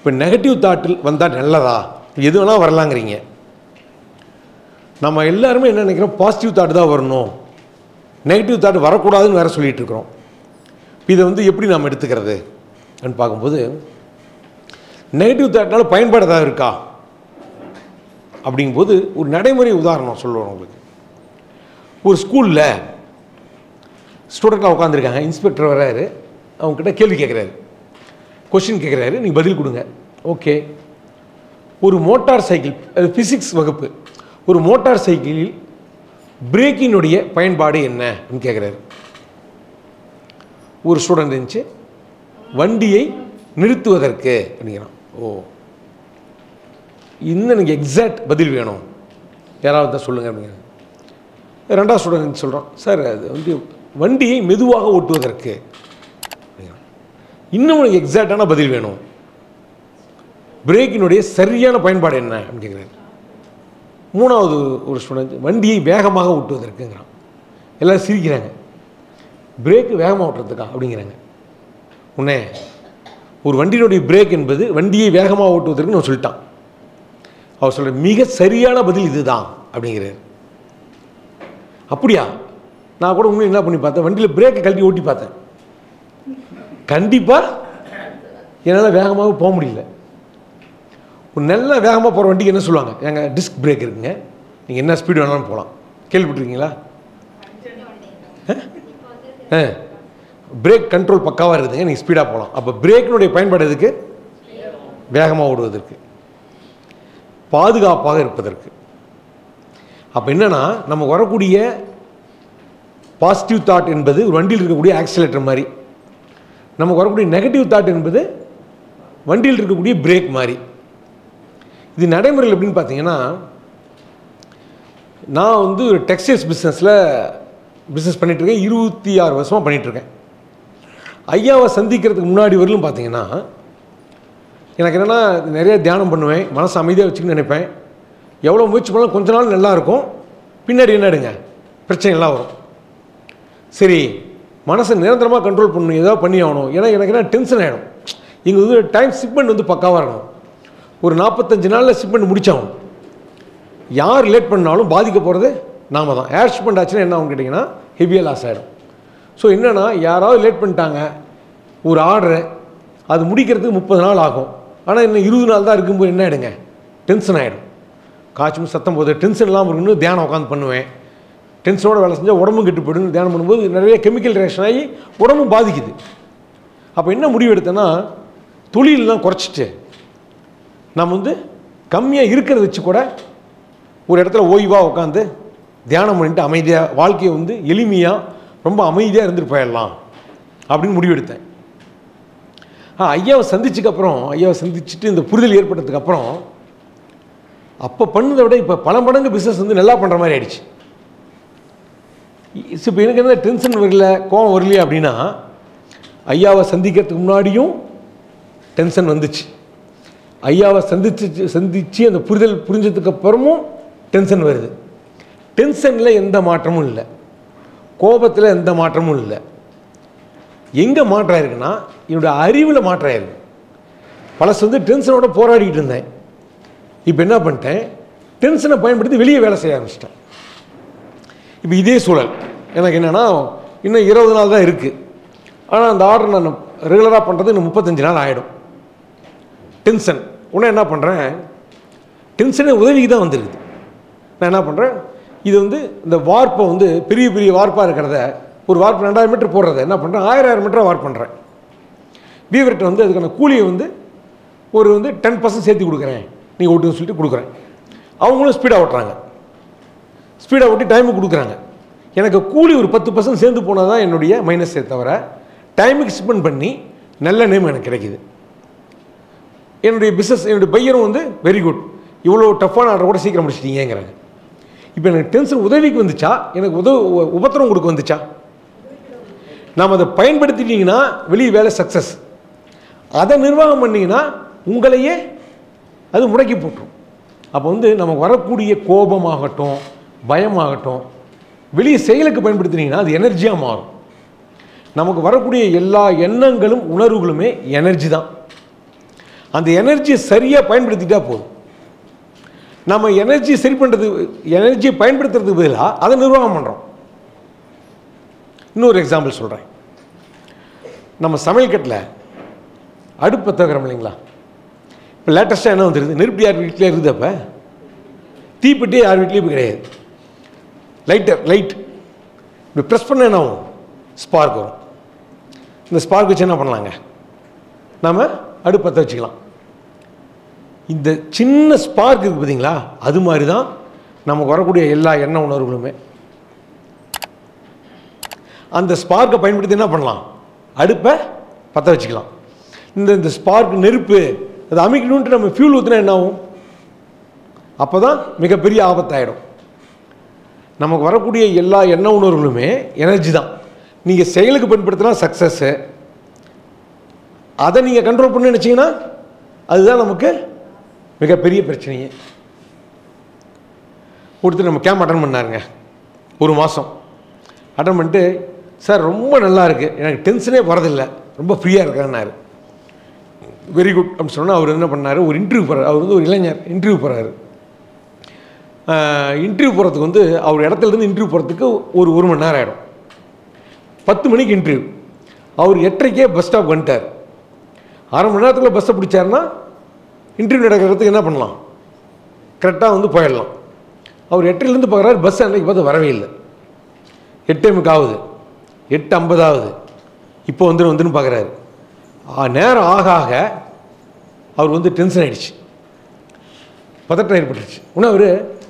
இப்போ நெகட்டிவ் தாட்டில் வந்தால் நல்லதா எது வேணால் வரலாங்கிறீங்க நம்ம எல்லாருமே என்ன நினைக்கிறோம் பாசிட்டிவ் தாட் தான் வரணும் நெகட்டிவ் தாட் வரக்கூடாதுன்னு வேற சொல்லிட்டு இருக்கிறோம் இதை வந்து எப்படி நாம் எடுத்துக்கிறது அப்படின்னு பார்க்கும்போது நெகட்டிவ் தாட்னால பயன்பாடு ஏதாவது இருக்கா அப்படிங்கும்போது ஒரு நடைமுறை உதாரணம் சொல்லுவேன் உங்களுக்கு ஒரு ஸ்கூலில் ஸ்டூடெண்ட்டாக உட்காந்துருக்காங்க இன்ஸ்பெக்டர் வர்றாரு அவங்கக்கிட்ட கேள்வி கேட்குறாரு கொஷின் கேட்குறாரு நீங்கள் பதில் கொடுங்க ஓகே ஒரு மோட்டார் சைக்கிள் அது ஃபிசிக்ஸ் வகுப்பு ஒரு மோட்டார் சைக்கிளில் பிரேக்கினுடைய பயன்பாடு என்ன அப்படின்னு கேட்குறாரு ஒரு ஸ்டூடெண்ட் இருந்துச்சு வண்டியை நிறுத்துவதற்கு அப்படிங்கிறான் ஓ இன்னும் எனக்கு எக்ஸாக்ட் பதில் வேணும் யாராவது தான் சொல்லுங்கள் அப்படிங்கிறாங்க ரெண்டாவது ஸ்டூடெண்ட் சொல்கிறோம் சார் அது வந்து வண்டியை மெதுவாக ஓட்டுவதற்கு அப்படிங்கிறான். இன்னும் எனக்கு எக்ஸாக்டான பதில் வேணும் பிரேக்கினுடைய சரியான பயன்பாடு என்ன அப்படின்னு கேட்குறாரு மூணாவது ஒரு ஸ்டூடெண்ட் வண்டியை வேகமாக ஓட்டுவதற்குங்கிறான் எல்லாரும் சிரிக்கிறாங்க பிரேக்கு வேகமாக ஓட்டுறதுக்கா அப்படிங்கிறாங்க உடனே ஒரு வண்டியினுடைய பிரேக் என்பது வண்டியை வேகமாக ஓட்டுவதற்கு நான் சொல்லிட்டான் அவர் சொல்ற மிக சரியான பதில் இதுதான் அப்படிங்கிறார் அப்படியா நான் கூட உண்மையை என்ன பண்ணி பார்த்தேன் வண்டியில் பிரேக்கை கழட்டி ஓட்டி பார்த்தேன் கண்டிப்பாக என்னால் வேகமாக போக முடியல ஒரு நல்ல வேகமாக போகிற வண்டிக்கு என்ன சொல்லுவாங்க எங்கள் டிஸ்க் பிரேக் இருக்குங்க நீங்கள் என்ன ஸ்பீடு வேணாலும் போகலாம் கேள்விப்பட்டிருக்கீங்களா ஆ பிரேக் கண்ட்ரோல் பக்காவாக இருக்குதுங்க நீங்கள் ஸ்பீடாக போகலாம் அப்போ பிரேக்கினுடைய பயன்பாடு எதுக்கு வேகமாக ஓடுவதற்கு பாதுகாப்பாக இருப்பதற்கு அப்போ என்னன்னா நமக்கு வரக்கூடிய பாசிட்டிவ் தாட் என்பது ஒரு வண்டியில் இருக்கக்கூடிய ஆக்சிலேட்டர் மாதிரி நமக்கு வரக்கூடிய நெகட்டிவ் தாட் என்பது வண்டியில் இருக்கக்கூடிய பிரேக் மாதிரி இது நடைமுறையில் எப்படின்னு பார்த்தீங்கன்னா நான் வந்து ஒரு டெக்ஸ்டைல்ஸ் பிஸ்னஸில் பிஸ்னஸ் பண்ணிகிட்ருக்கேன் இருபத்தி ஆறு வருஷமாக பண்ணிகிட்ருக்கேன் ஐயாவை சந்திக்கிறதுக்கு முன்னாடி வரலும் பார்த்தீங்கன்னா எனக்கு என்னென்னா நிறைய தியானம் பண்ணுவேன் மனசு அமைதியாக வச்சுக்கணும்னு நினைப்பேன் எவ்வளோ முயற்சி பண்ணாலும் கொஞ்ச நாள் நல்லா இருக்கும் பின்னாடி என்னடுங்க பிரச்சனை எல்லாம் வரும் சரி மனசை நிரந்தரமாக கண்ட்ரோல் பண்ணணும் ஏதாவது பண்ணி ஆகணும் ஏன்னா எனக்கு என்ன டென்ஷன் ஆகிடும் இங்கே வந்து டைம் ஷிப்மெண்ட் வந்து பக்காவாக இருக்கணும் ஒரு நாற்பத்தஞ்சு நாளில் ஷிப்மெண்ட் முடிச்சாகணும் யார் லேட் பண்ணாலும் பாதிக்க போகிறது நாம தான் ஏர் ஷிப்மெண்ட் ஆச்சுன்னா என்ன ஆகும் கேட்டிங்கன்னா ஹெவியாக லாஸ் ஆகிடும் ஸோ என்னென்னா யாராவது லேட் பண்ணிட்டாங்க ஒரு ஆர்டரு அது முடிக்கிறதுக்கு முப்பது நாள் ஆகும் ஆனால் இன்னும் இருபது நாள் தான் இருக்கும்போது என்ன ஆகிடுங்க டென்ஷன் ஆகிடும் காய்ச்சும் சத்தம் போது டென்ஷன் இல்லாமல் இருக்கணும்னு தியானம் உட்காந்து பண்ணுவேன் டென்ஷனோட வேலை செஞ்சால் உடம்பும் கெட்டு போயிடும் தியானம் பண்ணும்போது நிறைய கெமிக்கல் ரியாக்ஷன் ஆகி உடம்பும் பாதிக்குது அப்போ என்ன முடிவு எடுத்தேன்னா தொழிலெலாம் குறைச்சிட்டு நம்ம வந்து கம்மியாக இருக்கிறத வச்சு கூட ஒரு இடத்துல ஓய்வாக உட்காந்து தியானம் பண்ணிட்டு அமைதியாக வாழ்க்கையை வந்து எளிமையாக ரொம்ப அமைதியாக இருந்துட்டு போயிடலாம் அப்படின்னு முடிவெடுத்தேன் ஆ ஐயாவை சந்திச்சதுக்கப்புறம் ஐயாவை சந்திச்சுட்டு இந்த புரிதல் ஏற்பட்டதுக்கப்புறம் அப்போ பண்ணதை விட இப்போ பல மடங்கு பிஸ்னஸ் வந்து நல்லா பண்ணுற மாதிரி ஆயிடுச்சு இப்போ எனக்கு என்ன டென்ஷன் வரல கோவம் வரலையே அப்படின்னா ஐயாவை சந்திக்கிறதுக்கு முன்னாடியும் டென்ஷன் வந்துச்சு ஐயாவை சந்திச்சு சந்தித்து அந்த புரிதல் புரிஞ்சதுக்கு அப்புறமும் டென்ஷன் வருது டென்ஷனில் எந்த மாற்றமும் இல்லை கோபத்தில் எந்த மாற்றமும் இல்லை எங்கே மாற்றம் ஆயிருக்குன்னா என்னுடைய அறிவில் மாற்றம் ஆயிருக்கு பழசு வந்து டென்ஷனோட போராடிக்கிட்டு இருந்தேன் இப்போ என்ன பண்ணிட்டேன் டென்ஷனை பயன்படுத்தி வெளியே வேலை செய்ய ஆரம்பிச்சிட்டேன் இப்போ இதே சூழல் எனக்கு என்னென்னா இன்னும் இருபது நாள் தான் இருக்குது ஆனால் அந்த ஆர்டர் நான் ரெகுலராக பண்ணுறது இன்னும் முப்பத்தஞ்சு நாள் ஆகிடும் டென்ஷன் உடனே என்ன பண்ணுறேன் டென்ஷனே உதவிக்கு தான் வந்துருக்குது நான் என்ன பண்ணுறேன் இது வந்து இந்த வார்ப்பை வந்து பெரிய பெரிய வார்ப்பாக இருக்கிறத ஒரு வார்ப்பு ரெண்டாயிரம் மீட்டர் போடுறத என்ன பண்ணுறேன் ஆயிரம் ஆயிரம் மீட்டராக வார்ப் பண்ணுறேன் வீவர்கிட்ட வந்து அதுக்கான கூலியை வந்து ஒரு வந்து டென் பர்சன்ட் சேர்த்து கொடுக்குறேன் நீங்கள் ஓட்டுன்னு சொல்லிட்டு கொடுக்குறேன் அவங்களும் ஸ்பீடாக ஓட்டுறாங்க ஸ்பீடாக ஓட்டி டைமுக்கு கொடுக்குறாங்க எனக்கு கூலி ஒரு பத்து பர்சன்ட் சேர்ந்து போனால் தான் என்னுடைய மைனஸே தவிர டைமுக்கு ஸ்பெண்ட் பண்ணி நல்ல நேம் எனக்கு கிடைக்குது என்னுடைய பிஸ்னஸ் என்னுடைய பையரும் வந்து வெரி குட் இவ்வளோ டஃப்பான ஆர்டர் கூட சீக்கிரம் முடிச்சிட்டீங்கிறாங்க இப்போ எனக்கு டென்ஷன் உதவிக்கு வந்துச்சா எனக்கு உதவு உபத்திரம் கொடுக்க வந்துச்சா நாம் அதை பயன்படுத்திட்டீங்கன்னா வெளியே வேலை சக்ஸஸ் அதை நிர்வாகம் பண்ணீங்கன்னா உங்களையே அது முடக்கி போட்டுரும் அப்போ வந்து நமக்கு வரக்கூடிய கோபமாகட்டும் பயமாகட்டும் வெளியே செயலுக்கு பயன்படுத்தினீங்கன்னா அது எனர்ஜியாக மாறும் நமக்கு வரக்கூடிய எல்லா எண்ணங்களும் உணர்வுகளுமே எனர்ஜி தான் அந்த எனர்ஜியை சரியாக பயன்படுத்திட்டா போதும் நம்ம எனர்ஜி சரி பண்ணுறது எனர்ஜியை பயன்படுத்துறதுக்கு பதிலாக அதை நிர்வாகம் பண்ணுறோம் இன்னொரு எக்ஸாம்பிள் சொல்கிறேன் நம்ம சமையல் கட்டில் அடுப்பு தகுறோம் இல்லைங்களா இப்போ லேட்டஸ்ட்டாக என்ன வந்துருது நெருப்பு யார் வீட்டிலே இருக்குது அப்போ தீப்பெட்டி யார் வீட்லேயும் இப்போ கிடையாது லைட்டர் லைட் இப்படி ப்ரெஸ் பண்ண என்ன ஆகும் ஸ்பார்க் வரும் இந்த ஸ்பார்க் வச்சு என்ன பண்ணலாங்க நாம் அடுப்பு பற்ற வச்சுக்கலாம் இந்த சின்ன ஸ்பார்க் இருக்குது பார்த்தீங்களா அது மாதிரி தான் நமக்கு வரக்கூடிய எல்லா எண்ண உணர்வுகளுமே அந்த ஸ்பார்க்கை பயன்படுத்தி என்ன பண்ணலாம் அடுப்பை பற்ற வச்சுக்கலாம் இந்த இந்த ஸ்பார்க் நெருப்பு அதை அமைக்கணுன்ட்டு நம்ம ஃபியூல் ஊற்றினா என்ன ஆகும் அப்போ தான் மிகப்பெரிய ஆபத்தாயிடும் நமக்கு வரக்கூடிய எல்லா எண்ண உணர்வுகளுமே எனர்ஜி தான் நீங்கள் செயலுக்கு பயன்படுத்தினா சக்ஸஸ்ஸு அதை நீங்கள் கண்ட்ரோல் பண்ண நினச்சிங்கன்னா அதுதான் நமக்கு மிகப்பெரிய பிரச்சனையே ஒருத்தர் நம்ம கேம்ப் அட்டன் பண்ணாருங்க ஒரு மாதம் அட்டன் பண்ணிட்டு சார் ரொம்ப நல்லா இருக்குது எனக்கு டென்ஷனே வரதில்லை ரொம்ப ஃப்ரீயாக இருக்கேன்னாரு வெரி குட் அப்படின்னு சொன்னால் அவர் என்ன பண்ணார் ஒரு இன்டர்வியூ போகிறார் அவர் வந்து ஒரு இளைஞர் இன்டர்வியூ போகிறாரு இன்டர்வியூ போகிறதுக்கு வந்து அவர் இடத்துலேருந்து இன்டர்வியூ போகிறதுக்கு ஒரு ஒரு மணி நேரம் ஆகிடும் பத்து மணிக்கு இன்டர்வியூ அவர் எட்டரைக்கே பஸ் ஸ்டாப் வந்துட்டார் அரை மணி நேரத்துக்குள்ள பஸ்ஸை பிடிச்சாருன்னா இன்டர்வியூ நடக்கிறதுக்கு என்ன பண்ணலாம் கரெக்டாக வந்து போயிடலாம் அவர் எட்டரைலேருந்து பார்க்குறாரு பஸ் அன்றைக்கி பார்த்து வரவே இல்லை எட்டே முக்காவது எட்டு ஐம்பதாவது இப்போ வந்து வந்துன்னு பார்க்குறாரு நேரம் ஆக ஆக அவர் வந்து டென்ஷன் ஆயிடுச்சு பதட்டம் ஏற்பட்டுருச்சு உடனே அவர்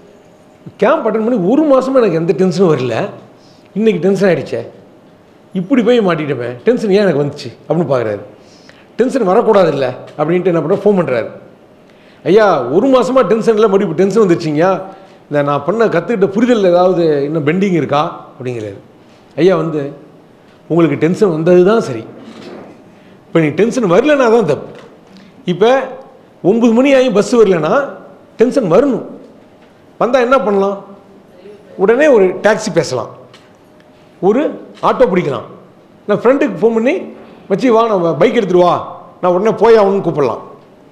கேம்ப் அட்டன் பண்ணி ஒரு மாதமாக எனக்கு எந்த டென்ஷனும் வரல இன்றைக்கி டென்ஷன் ஆகிடுச்சே இப்படி போய் மாட்டிட்டமே டென்ஷன் ஏன் எனக்கு வந்துச்சு அப்படின்னு பார்க்குறாரு டென்ஷன் வரக்கூடாது இல்லை அப்படின்ட்டு என்ன பண்ணுற ஃபோன் பண்ணுறாரு ஐயா ஒரு மாதமாக டென்ஷன் இல்லை மறுபடியும் இப்போ டென்ஷன் வந்துருச்சிங்க இந்த நான் பண்ண கற்றுக்கிட்ட புரிதல் ஏதாவது இன்னும் பெண்டிங் இருக்கா அப்படிங்கிறாரு ஐயா வந்து உங்களுக்கு டென்ஷன் வந்தது தான் சரி இப்போ நீ டென்ஷன் வரலனா தான் தப்பு இப்போ ஒம்பது மணி ஆகி பஸ் வரலனா டென்ஷன் வரணும் வந்தால் என்ன பண்ணலாம் உடனே ஒரு டாக்ஸி பேசலாம் ஒரு ஆட்டோ பிடிக்கலாம் நான் ஃப்ரெண்டுக்கு ஃபோன் பண்ணி வச்சு வா நான் பைக் எடுத்துட்டு வா நான் உடனே போய் ஆகணும்னு கூப்பிடலாம்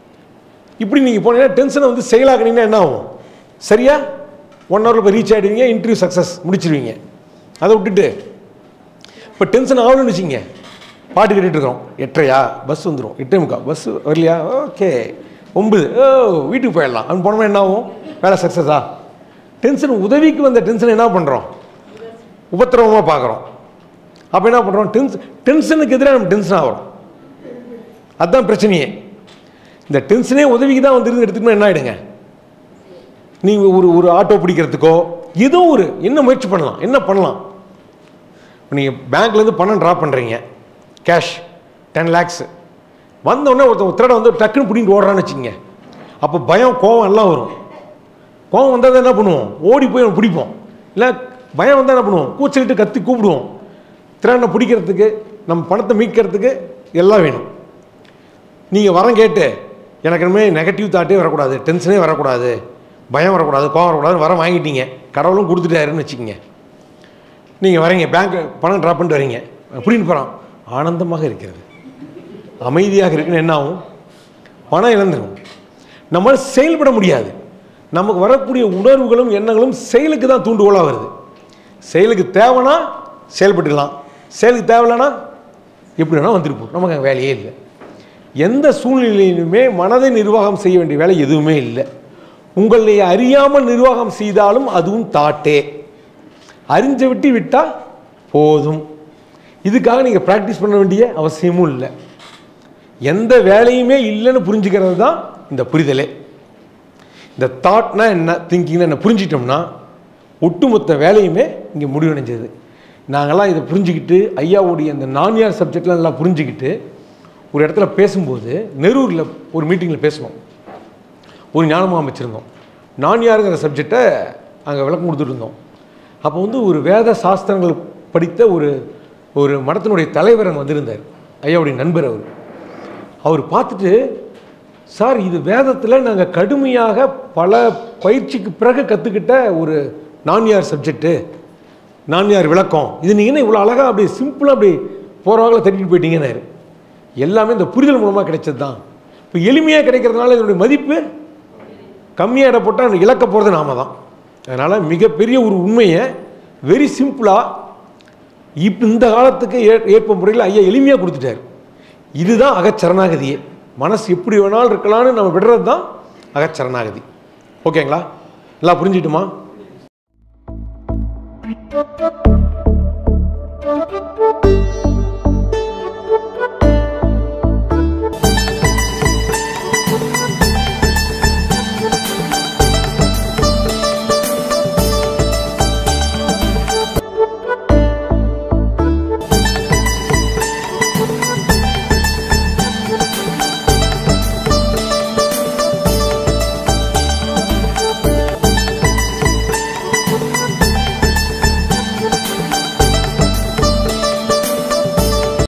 இப்படி நீங்கள் போனீங்கன்னா டென்ஷனை வந்து செயலாக்குனீங்கன்னா என்ன ஆகும் சரியா ஒன் ஹவரில் போய் ரீச் ஆகிடுவீங்க இன்டர்வியூ சக்ஸஸ் முடிச்சிருவீங்க அதை விட்டுட்டு இப்போ டென்ஷன் ஆகணும்னு வச்சுங்க பாட்டு கேட்டுட்டு இருக்கிறோம் எட்டரையா பஸ் வந்துடும் எட்டே முக்கா பஸ் வரலையா ஓகே ஒம்பது ஓ வீட்டுக்கு போயிடலாம் அவன் போனோம்னா என்ன ஆகும் வேலை சக்ஸஸா டென்ஷன் உதவிக்கு வந்த டென்ஷன் என்ன பண்ணுறோம் உபத்திரவமாக பார்க்குறோம் அப்போ என்ன பண்ணுறோம் டென்ஷன் டென்ஷனுக்கு எதிராக நம்ம டென்ஷன் ஆகிறோம் அதுதான் பிரச்சனையே இந்த டென்ஷனே உதவிக்கு தான் வந்துருந்து எடுத்துக்கணும் என்ன ஆகிடுங்க நீங்கள் ஒரு ஒரு ஆட்டோ பிடிக்கிறதுக்கோ ஏதோ ஒரு என்ன முயற்சி பண்ணலாம் என்ன பண்ணலாம் இப்போ நீங்கள் பேங்க்லேருந்து பணம் ட்ரா பண்ணுறீங்க கேஷ் டென் லேக்ஸு வந்தோடனே ஒருத்தன் திருட வந்து டக்குன்னு பிடிங்கிட்டு ஓடுறான்னு வச்சுக்கோங்க அப்போ பயம் கோவம் எல்லாம் வரும் கோவம் வந்தால் என்ன பண்ணுவோம் ஓடி போய் அவனை பிடிப்போம் இல்லை பயம் வந்தால் என்ன பண்ணுவோம் கூச்சலிட்டு கத்தி கூப்பிடுவோம் திருடனை பிடிக்கிறதுக்கு நம்ம பணத்தை மீட்கிறதுக்கு எல்லாம் வேணும் நீங்கள் வரம் கேட்டு எனக்கு இனிமேல் நெகட்டிவ் தாட்டே வரக்கூடாது டென்ஷனே வரக்கூடாது பயம் வரக்கூடாது கோவம் வரக்கூடாதுன்னு வரம் வாங்கிட்டீங்க கடவுளும் கொடுத்துட்டாருன்னு வச்சுக்கோங்க நீங்கள் வரீங்க பேங்க் பணம் ட்ராப் பண்ணிட்டு வரீங்க அப்படின்னு போகிறான் ஆனந்தமாக இருக்கிறது அமைதியாக இருக்குன்னு என்ன ஆகும் பணம் இழந்துடும் நம்மளால் செயல்பட முடியாது நமக்கு வரக்கூடிய உணர்வுகளும் எண்ணங்களும் செயலுக்கு தான் தூண்டுகோலாக வருது செயலுக்கு தேவைன்னா செயல்பட்டுக்கலாம் செயலுக்கு தேவையில்லைன்னா எப்படி வேணால் வந்துருப்போம் நமக்கு அங்கே வேலையே இல்லை எந்த சூழ்நிலையிலுமே மனதை நிர்வாகம் செய்ய வேண்டிய வேலை எதுவுமே இல்லை உங்களை அறியாமல் நிர்வாகம் செய்தாலும் அதுவும் தாட்டே அறிஞ்ச விட்டு விட்டால் போதும் இதுக்காக நீங்கள் ப்ராக்டிஸ் பண்ண வேண்டிய அவசியமும் இல்லை எந்த வேலையுமே இல்லைன்னு புரிஞ்சுக்கிறது தான் இந்த புரிதலே இந்த தாட்னா என்ன திங்கிங்னா என்ன புரிஞ்சிட்டோம்னா ஒட்டுமொத்த வேலையுமே இங்கே முடிவடைஞ்சது நாங்கள்லாம் இதை புரிஞ்சுக்கிட்டு ஐயாவுடைய இந்த நான்யார் சப்ஜெக்ட்லாம் நல்லா புரிஞ்சுக்கிட்டு ஒரு இடத்துல பேசும்போது நெரூரில் ஒரு மீட்டிங்கில் பேசணும் ஒரு ஞானமாக வச்சுருந்தோம் நான்யாருங்கிற சப்ஜெக்டை அங்கே விளக்கம் கொடுத்துட்டு இருந்தோம் அப்போ வந்து ஒரு வேத சாஸ்திரங்கள் படித்த ஒரு ஒரு மடத்தினுடைய தலைவர் அங்கே வந்திருந்தார் ஐயாவுடைய நண்பர் அவர் அவர் பார்த்துட்டு சார் இது வேதத்தில் நாங்கள் கடுமையாக பல பயிற்சிக்கு பிறகு கற்றுக்கிட்ட ஒரு நான்யார் சப்ஜெக்ட்டு நான்யார் விளக்கம் இது நீங்கள் என்ன இவ்வளோ அழகாக அப்படி சிம்பிளாக அப்படி போகிறவங்கள தட்டிட்டு போயிட்டீங்கன்னாரு எல்லாமே இந்த புரிதல் மூலமாக கிடைச்சது தான் இப்போ எளிமையாக கிடைக்கிறதுனால இதனுடைய மதிப்பு கம்மியாக இட போட்டால் இழக்க போகிறது நாம தான் அதனால் மிகப்பெரிய ஒரு உண்மையை வெரி சிம்பிளாக இப்போ இந்த காலத்துக்கு ஏ ஏற்ப முறையில் ஐயா எளிமையாக கொடுத்துட்டாரு இதுதான் அகச்சரணாகதியே மனசு எப்படி வேணாலும் இருக்கலாம்னு நம்ம விடுறது தான் அகச்சரணாகதி ஓகேங்களா எல்லாம் புரிஞ்சிட்டுமா Thank you.